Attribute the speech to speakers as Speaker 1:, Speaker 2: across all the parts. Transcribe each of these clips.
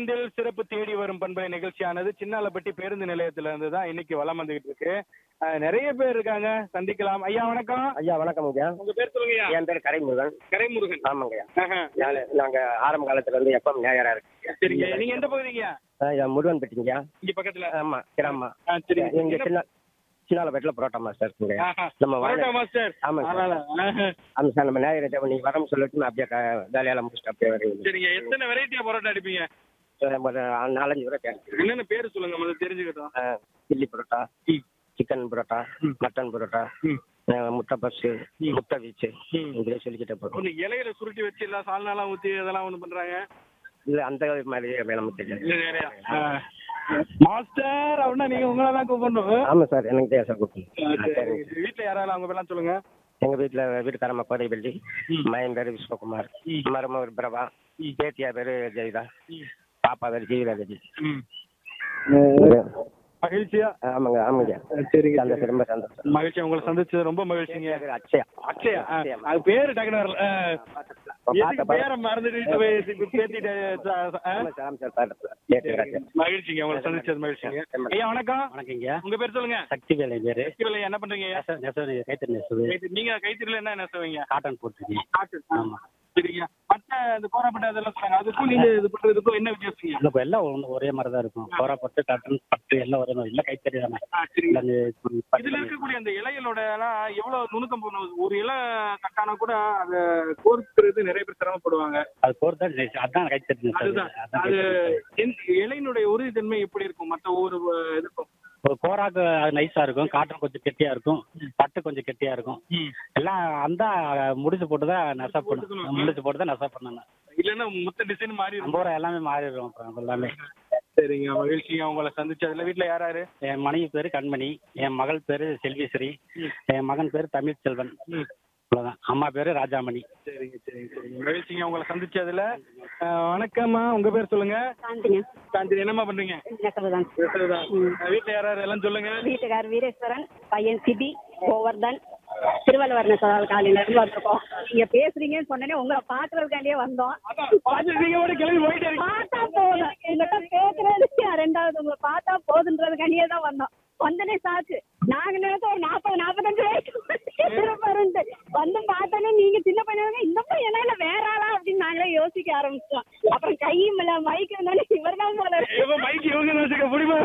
Speaker 1: நூற்றாண்டில் சிறப்பு தேடி வரும் பண்பலை நிகழ்ச்சியானது சின்னாலப்பட்டி பேருந்து நிலையத்துல இருந்து தான் இன்னைக்கு வலம் வந்துகிட்டு இருக்கு அஹ், நிறைய பேர் இருக்காங்க சந்திக்கலாம் ஐயா வணக்கம்
Speaker 2: ஐயா வணக்கம் ஐயா
Speaker 1: உங்க பேர் சொல்லுங்கய்யா
Speaker 2: என் பேர் கரைமுருகன்
Speaker 1: கரைமுருகன்
Speaker 2: ஆமாங்க ஐயா
Speaker 1: ஆஹா.
Speaker 2: நானு- நாங்க ஆரம்ப காலத்துல இருந்து எப்பவும் நேயரா இருக்கு
Speaker 1: சரிங்க நீங்க எந்த பகுதிங்கய்யா
Speaker 2: ஐயா முருகன் பெட்டிங்கய்யா
Speaker 1: இங்க பக்கத்துல
Speaker 2: ஆமா கிராமம்
Speaker 1: ஆ, சரிங்க
Speaker 2: எங்க
Speaker 1: என்ன-
Speaker 2: சின்ன சின்னாலப்பேட்டில் புரோட்டா மாஸ்டர் இருக்குங்க
Speaker 1: ஆஹா.
Speaker 2: நம்ம
Speaker 1: பரோட்டா
Speaker 2: வாழை-
Speaker 1: மாஸ்டர்
Speaker 2: ஆமாங்க சார்.
Speaker 1: அதனால, ஆஹா.
Speaker 2: அந்த சார் நம்ம நேயரை நீங்க வரணும் சொல்லிட்டு நான் அப்படியே க- வேலையெல்லாம் முடிச்சுட்டு அப்படியே வருவீங்க
Speaker 1: சரிங்க எத்தனை வெரைட்டியா பரோட்டா அடிப்பீங்க
Speaker 2: ஒரு நாலஞ்சு பேரை கேட்குறேன்
Speaker 1: என்னென்ன பேர் சொல்லுங்க முதல்ல தெரிஞ்சுக்கிட்டோம்
Speaker 2: chilli parotta chicken parotta mutton parotta
Speaker 1: ம்.
Speaker 2: அஹ், முட்டை பப்ஸு முட்டை வீச்சு
Speaker 1: ம்.
Speaker 2: இப்படியே சொல்லிக்கிட்டே போகிறோம்
Speaker 1: ஒண்ணு இலையில சுருட்டி வச்சு எல்லாம் சால்னாலாம் ஊத்தி அதெல்லாம் ஒண்ணு பண்றாங்க
Speaker 2: இல்லை அந்த மாதிரி நமக்கு தெரியாது
Speaker 1: இல்ல நிறையா மாஸ்டர் அப்படின்னா நீங்க உங்களை தான் கூப்பிடணும்
Speaker 2: ஆமாம் சார் எனக்கு தெரியாது சார் கூப்பிடுங்க
Speaker 1: ஆ,
Speaker 2: ஆ,
Speaker 1: சரி.
Speaker 2: சரிங்க
Speaker 1: வீட்ல யாராலும் அவங்க பேர்லாம் சொல்லுங்க
Speaker 2: எங்க வீட்டுல வீட்டுக்காரம்மா கோதை வெள்ளி
Speaker 1: ம்.
Speaker 2: மயன் பேரு விஸ்வகுமார்
Speaker 1: ம்.
Speaker 2: மருமவர் பிரபா
Speaker 1: ம்.
Speaker 2: பேத்தியா பேரு ஜெயிதா பாப்பா பேரு ஜீவிதா தேவி
Speaker 1: மகிழ்ச்சியா
Speaker 2: ஆமாங்க ஆமாங்க
Speaker 1: சரிங்க
Speaker 2: சந்தோஷம் ரொம்ப சந்தோஷம்
Speaker 1: மகிழ்ச்சி உங்களை சந்திச்சது ரொம்ப மகிழ்ச்சிங்க
Speaker 2: பேரு அக்ஷயா
Speaker 1: அக்ஷயா ஆ, அது பேரு டக்குனு வரல ஆ.
Speaker 2: பார்த்த
Speaker 1: எதுக்கு பேரை மறந்துட்டு போய் இப்ப பேத்திட்டு ஆ, ஆ?
Speaker 2: ஆமா சார் ஆமா சார் பாருங்க கேட்டுக்கிறேன்
Speaker 1: மகிழ்ச்சிங்க உங்களை சந்திச்சது மகிழ்ச்சிங்க ஐயா வணக்கம்
Speaker 3: வணக்கங்க
Speaker 1: உங்க பேர் சொல்லுங்க
Speaker 3: சக்தி வேலை பேரு
Speaker 1: சக்திவேலு, என்ன பண்றீங்க
Speaker 3: நெசவு நெசவு கைத்தறி நெசவு
Speaker 1: கைத்து- நீங்க கைத்திரில என்ன நெசவீங்க
Speaker 3: காட்டன் போட்டிருக்கேன்
Speaker 1: காட்டு ஆமா சரிங்க மத்த இந்த கோரப்பட்ட அதெல்லாம் சொன்னாங்க அதுக்கும் நீங்க இது பண்றதுக்கும் என்ன வித்தியாசம்
Speaker 3: இல்லை எல்லாம் ஒண்ணு ஒரே மாதிரி தான் இருக்கும் கோரப்பட்டு காட்டன் பட்டு எல்லாம் ஒரே மாதிரி இல்லை கைத்தறி தானே
Speaker 1: சரிங்க
Speaker 3: இல்ல, இந்த பட்டு
Speaker 1: இதுல இருக்கக்கூடிய அந்த இலைகளோட எல்லாம் எவ்வளவு நுணுக்கம் போகணும் ஒரு இலை கட்டானா கூட அதை கோர்க்கிறது நிறைய பேர் சிரமப்படுவாங்க
Speaker 3: அது போர் தான் நெசவு. அதான் கைத்தறி நெசவு.
Speaker 1: அதுதான்
Speaker 3: அதான்
Speaker 1: அது
Speaker 3: கைத்தறி நெசவு.
Speaker 1: எந்த- இலையினுடைய உறுதித்தன்மை எப்படி இருக்கும் மத்த ஒவ்வொரு இதுக்கும்
Speaker 3: ஒரு கோராக்கு அது நைஸா இருக்கும் காட்டன் கொஞ்சம் கெட்டியா இருக்கும் பட்டு கொஞ்சம் கெட்டியா இருக்கும் எல்லாம் அந்த முடிச்சு போட்டு தான் நெசவு
Speaker 1: போட்டுக்கணும்.
Speaker 3: பண்ணணும் முடிச்சு போட்டு தான் நெசவு பண்ணணும்
Speaker 1: இல்லைன்னா மொத்த டிசைன் மாறி இருக்கும்
Speaker 3: நம்ம ஊரை எல்லாமே மாறிடும் அப்புறம் எல்லாமே
Speaker 1: சரிங்க மகிழ்ச்சிங்க உங்களை சந்திச்சதுல வீட்டுல யார் யாரு
Speaker 3: என் மனைவி பேரு கண்மணி என் மகள் பேரு செல்விஸ்ரீ என் மகன் பேரு தமிழ் செல்வன் அவ்வளவுதான் அம்மா பேரு ராஜாமணி
Speaker 1: சரிங்க சரிங்க சரிங்க மகிழ்ச்சிங்க உங்களை சந்திச்சதுல அஹ், வணக்கம்மா உங்க பேர் சொல்லுங்க
Speaker 4: சாந்திங்க
Speaker 1: காந்தி என்னம்மா பண்றீங்க
Speaker 4: நெசவுதான்
Speaker 1: பேசுறதா வீட்டுல யார் யார் எல்லாம் சொல்லுங்க
Speaker 4: வீட்டுக்கார் வீரேஸ்வரன் பையன் சிபி கோவர்தன் திருவள்ளுவர் நெசவால் காலையில இருந்து வந்திருக்கோம் நீங்க பேசுறீங்கன்னு சொன்னேனே உங்களை பாக்குறதுக்காண்டியே வந்தோம்
Speaker 1: பாத்து நீங்க கூட கிளம்பி போயிட்டே இருக்கீங்க
Speaker 4: பார்த்தா போதும் எங்கிட்ட பேசுறதுக்கு ரெண்டாவது உங்களை பார்த்தா போதுன்றதுக்காண்டியே தான் வந்தோம் வந்தனே சாக்கு நாங்க நினைச்சோம் ஒரு நாற்பது நாற்பத்தஞ்சு வயசு வந்து பார்த்தோன்னே நீங்க சின்ன பையனாங்க இந்த பையனா இல்ல வேற ஆளா அப்படின்னு நாங்களே யோசிக்க ஆரம்பிச்சோம் அப்புறம் கையும் இல்ல மைக்கு இருந்தாலே இவர் தான் போல
Speaker 1: இவன் மைக் இவங்க வச்சுக்க முடியுமா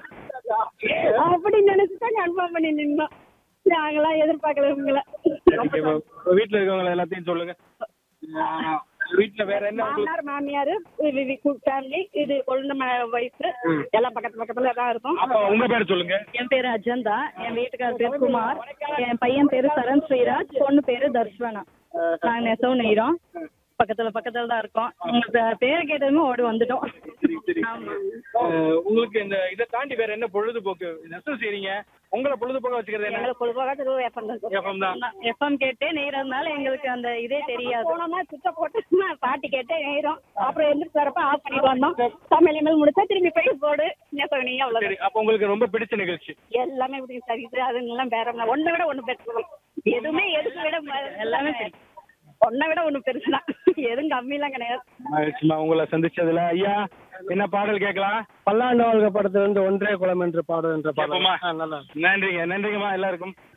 Speaker 4: அப்படின்னு நினைச்சுதான் கன்ஃபார்ம் பண்ணி நின்னோம் நாங்களாம் எதிர்பார்க்கல உங்களை
Speaker 1: சரிங்க, இப்ப வீட்டுல இருக்கவங்க எல்லாத்தையும் சொல்லுங்க அஹ், வீட்டுல வேற என்ன உங்களுக்கு-
Speaker 4: மாமனார் மாமியார் ஃபேமிலி இது குழந்தை ஒய்ஃப் எல்லாம் பக்கத்து பக்கத்துல தான் இருக்கும்
Speaker 1: அப்ப உங்க பேர் சொல்லுங்க
Speaker 5: என் பேரு அஜந்தா என் வீட்டுக்கார பேர் குமார் என் பையன் பேரு சரண் ஸ்ரீராஜ் பொண்ணு பேரு தர்ஷனா நாங்க நெசவு நெய்றோம் பக்கத்துல பக்கத்துல தான் இருக்கோம் உங்க பே- பேரை கேட்டதுமே ஓடி வந்துட்டோம் ஆமா
Speaker 1: அஹ், உங்களுக்கு இந்த இதை தாண்டி வேற என்ன பொழுதுபோக்கு நெசவு செய்றீங்க உங்களை பொழுதுபோக்க வச்சுக்கிறது என்ன
Speaker 4: எங்களுக்கு பொழுதுபோக்காக எஃப்எம்
Speaker 1: எஃப்எம் தான்
Speaker 5: எஃப்எம் கேட்டே நெய்றதுனால எங்களுக்கு அந்த இதே தெரியாது
Speaker 4: போனோமா சுத்த போட்டோமா பாட்டு கேட்டே நேரம் அப்புறம் எந்திரிச்சு வரப்ப ஆஃப் பண்ணிட்டு வந்தோம் சமையல் இனிமேல் முடிச்சா திரும்பி போய் போடு நெசவு நெய்யும் அவ்வளவுதான்
Speaker 1: சரி அப்ப உங்களுக்கு ரொம்ப பிடிச்ச நிகழ்ச்சி
Speaker 4: எல்லாமே இப்படி சரி அதுங்கெல்லாம் வேற ஒன்றை விட ஒண்ணு பெருசு எதுவுமே எதுக்கு விட எல்லாமே ஒன்றை விட ஒண்ணு பெருசுதான் எதுவும் கம்மியெல்லாம் கிடையாது
Speaker 1: மகிழ்ச்சிமா உங்களை சந்திச்சதுல ஐயா என்ன பாடல் கேட்கலாம்
Speaker 2: பல்லாண்டு வாழ்க படத்துல இருந்து ஒன்றே குளம் என்று பாடு என்ற
Speaker 1: கேட்போமா? நன்றிங்க நன்றிங்கம்மா எல்லாருக்கும்